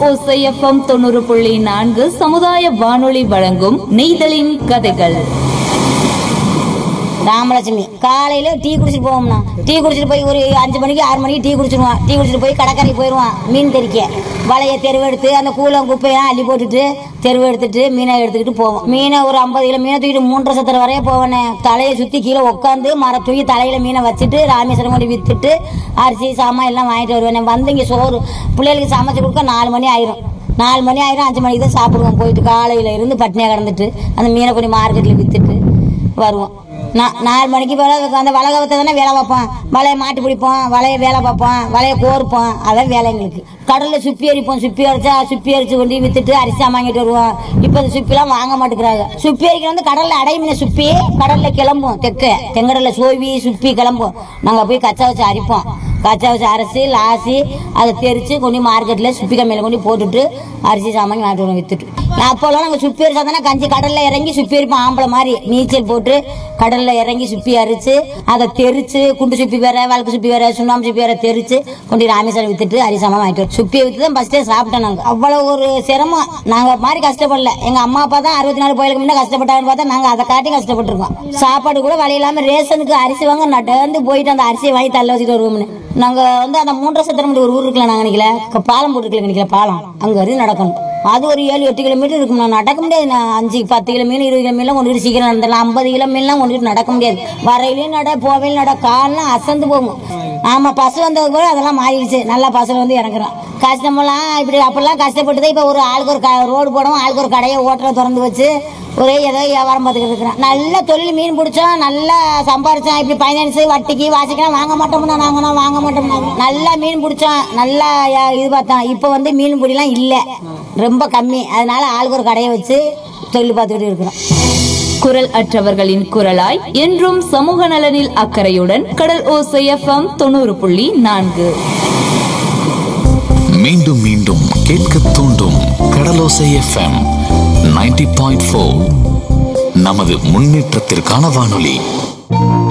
ஓசைஎஃப்எம் தொண்ணூறு புள்ளி நான்கு சமுதாய வானொலி வழங்கும் நெய்தலின் கதைகள் ராமலட்சுமி காலையில டீ குடிச்சிட்டு போவோம்னா டீ குடிச்சிட்டு போய் ஒரு அஞ்சு மணிக்கு ஆறு மணிக்கு டீ குடிச்சிடுவான் டீ குடிச்சிட்டு போய் கடற்கரைக்கு போயிடுவான் மீன் தெறிக்க வலையை தெருவெடுத்து அந்த கூலம் குப்பையெல்லாம் அள்ளி போட்டுட்டு தெருவு எடுத்துட்டு மீனை எடுத்துக்கிட்டு போவோம் மீனை ஒரு ஐம்பது கிலோ மீனை தூக்கிட்டு மூன்றரை சத்திர வரைய போவேனே தலையை சுத்தி கீழே உட்காந்து மர தூக்கி தலையில மீனை வச்சுட்டு ராமேஸ்வரம் கொண்டு வித்துட்டு அரிசி சாமான் எல்லாம் வாங்கிட்டு வருவேன் வந்து இங்க சோறு பிள்ளைகளுக்கு சமைச்சு கொடுக்க நாலு மணி ஆயிரும் நாலு மணி ஆயிரம் அஞ்சு மணிக்கு தான் சாப்பிடுவோம் போயிட்டு காலையில இருந்து பட்னியாக கிடந்துட்டு அந்த மீனை கொஞ்சம் மார்க்கெட்டில் வித்துட்டு வருவோம் நான் நாலு மணிக்கு போல அந்த வலை கவத்தை தானே வேலை பார்ப்போம் வலையை மாட்டு பிடிப்போம் வலையை வேலை பார்ப்போம் வலையை கோர்ப்போம் அதான் வேலை எங்களுக்கு கடலில் சுப்பி அரிப்போம் சுப்பி அரிச்சா சுப்பி அரிச்சு கொண்டு போய் வித்துட்டு அரிசி வாங்கிட்டு வருவோம் இப்போ அந்த சுப்பிலாம் வாங்க மாட்டேங்கிறாங்க சுப்பி அரிக்கிற வந்து கடலில் அடைமீன சுப்பி கடலில் கிளம்பும் தெக்க தெங்கடலில் சோவி சுப்பி கிளம்பும் நாங்கள் போய் கச்சா வச்சு அரிப்போம் கச்சா வச்சு அரைச்சி லாசி அதை தெரிச்சு கொண்டு மார்க்கெட்டில் சுப்பி கம்மியில் கொண்டு போட்டுட்டு அரிசி சாமான் வாங்கிட்டு வருவோம் வித்துட்டு அப்போல்லாம் நாங்கள் சுப்பி அரிச்சா தானே கஞ்சி கடலில் இறங்கி சுப்பி அரிப்போம் ஆம்பளை மாதிரி நீச்சல் போட்டு கடலில் இறங்கி சுப்பி அரிச்சு அதை தெரிச்சு குண்டு சுப்பி வேற வழக்கு சுப்பி வேற சுண்ணாம்பு சுப்பி வேற தெரிச்சு கொண்டு ராமேஸ்வரம் வித்துட்டு அரிசாமா வாங்கிட்டு வரோம் சுப்பியை வித்து தான் ஃபஸ்ட்டே சாப்பிட்டோம் நாங்கள் அவ்வளோ ஒரு சிரமம் நாங்கள் மாதிரி கஷ்டப்படல எங்கள் அம்மா அப்பா தான் அறுபத்தி நாலு கோயிலுக்கு முன்னே கஷ்டப்பட்டாங்கன்னு பார்த்தா நாங்கள் அதை காட்டி கஷ்டப்பட்டிருக்கோம் சாப்பாடு கூட வழி இல்லாமல் ரேஷனுக்கு அரிசி வாங்க நடந்து போயிட்டு அந்த அரிசியை வாங்கி தள்ள வச்சுட்டு வருவோம்னு நாங்கள் வந்து அந்த மூன்றரை சத்திரம் ஒரு ஊர் இருக்குல்ல நாங்கள் நினைக்கல க- பாலம் போட்டுருக்கல நினைக்கல பாலம் அங்கே வரையும் நடக்கணும் அது ஒரு ஏழு எட்டு கிலோமீட்டர் இருக்கும் நான் நடக்க முடியாது நான் அஞ்சு பத்து கிலோ மீன் இருபது கிலோ மீன்லாம் கொண்டு சீக்கிரம் நடந்துடலாம் ஐம்பது கிலோ மீன்லாம் கொண்டு நடக்க முடியாது வரையிலையும் நட போவையிலும் நட கால்லாம் அசந்து போகும் ஆமா பசு வந்தது கூட அதெல்லாம் மாறிடுச்சு நல்லா பசுல வந்து இறங்குறோம் கஷ்டமெல்லாம் இப்படி அப்பெல்லாம் கஷ்டப்பட்டு தான் இப்போ ஒரு ஆளுக்கு ஒரு க- ரோடு போடவும் ஆளுக்கு ஒரு கடையை ஓட்டரை திறந்து வச்சு ஒரே ஏதோ வியாபாரம் பார்த்துக்கிட்டு இருக்கிறேன் நல்ல தொழில் மீன் பிடிச்சோம் நல்லா சம்பாரிச்சோம் இப்படி ஃபைனான்ஸ் வட்டிக்கு வாசிக்கலாம் வாங்க மாட்டோம்னா நாங்கன்னா வாங்க மாட்டோம்னா நல்லா மீன் பிடிச்சோம் நல்லா யா- இது பார்த்தோம் இப்போ வந்து மீன் பிடிலாம் இல்லை ரொம்ப கம்மி அதனால ஆளுக்கு ஒரு கடையை வச்சு தொழில் பார்த்துக்கிட்டு இருக்கிறோம் குரல் அற்றவர்களின் குரலாய் என்றும் சமூக நலனில் அக்கறையுடன் கடல் ஓசைஎஃப்எம் தொண்ணூறு புள்ளி நான்கு மீண்டும் மீண்டும் கேட்க தூண்டும் கடலோசை எஃப்எம் 90.4 பாயிண்ட் நமது முன்னேற்றத்திற்கான வானொலி